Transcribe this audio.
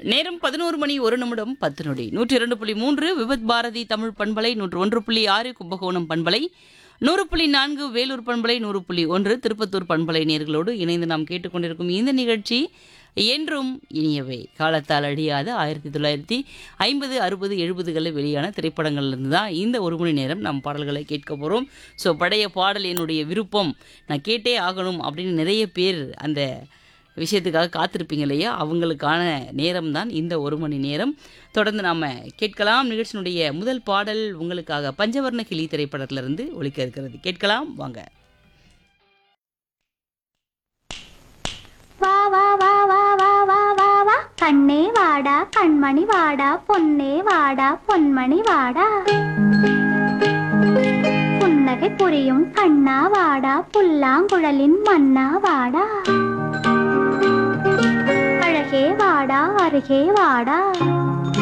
நேரம் பதினோரு மணி ஒரு நிமிடம் பத்து நொடி நூற்றி இரண்டு புள்ளி மூன்று விபத் பாரதி தமிழ் பண்பலை நூற்று ஒன்று புள்ளி ஆறு கும்பகோணம் பண்பலை நூறு புள்ளி நான்கு வேலூர் பண்பலை நூறு புள்ளி ஒன்று திருப்பத்தூர் பண்பலை நேர்களோடு இணைந்து நாம் கேட்டுக்கொண்டிருக்கும் இந்த நிகழ்ச்சி என்றும் இனியவை காலத்தால் அழியாத ஆயிரத்தி தொள்ளாயிரத்தி ஐம்பது அறுபது எழுபதுகளில் வெளியான திரைப்படங்கள்லேருந்து தான் இந்த ஒரு மணி நேரம் நாம் பாடல்களை கேட்க போகிறோம் ஸோ பழைய பாடல் என்னுடைய விருப்பம் நான் கேட்டே ஆகணும் அப்படின்னு நிறைய பேர் அந்த விஷயத்துக்காக காத்திருப்பீங்க இல்லையா அவங்களுக்கான நேரம் தான் இந்த ஒரு மணி நேரம் தொடர்ந்து நாம் கேட்கலாம் நிகழ்ச்சியினுடைய முதல் பாடல் உங்களுக்காக பஞ்சவர்ண கிளி திரைப்படத்திலிருந்து ஒலிக்க இருக்கிறது கேட்கலாம் வாங்க வா வா வா வா வா வா வா வா கண்ணே வாடா கண்மணி வாடா பொன்னே வாடா பொன்மணி வாடா புன்னகை புரியும் கண்ணா வாடா புல்லாங்குழலின் மன்னா வாடா அழகே வாடா அருகே வாடா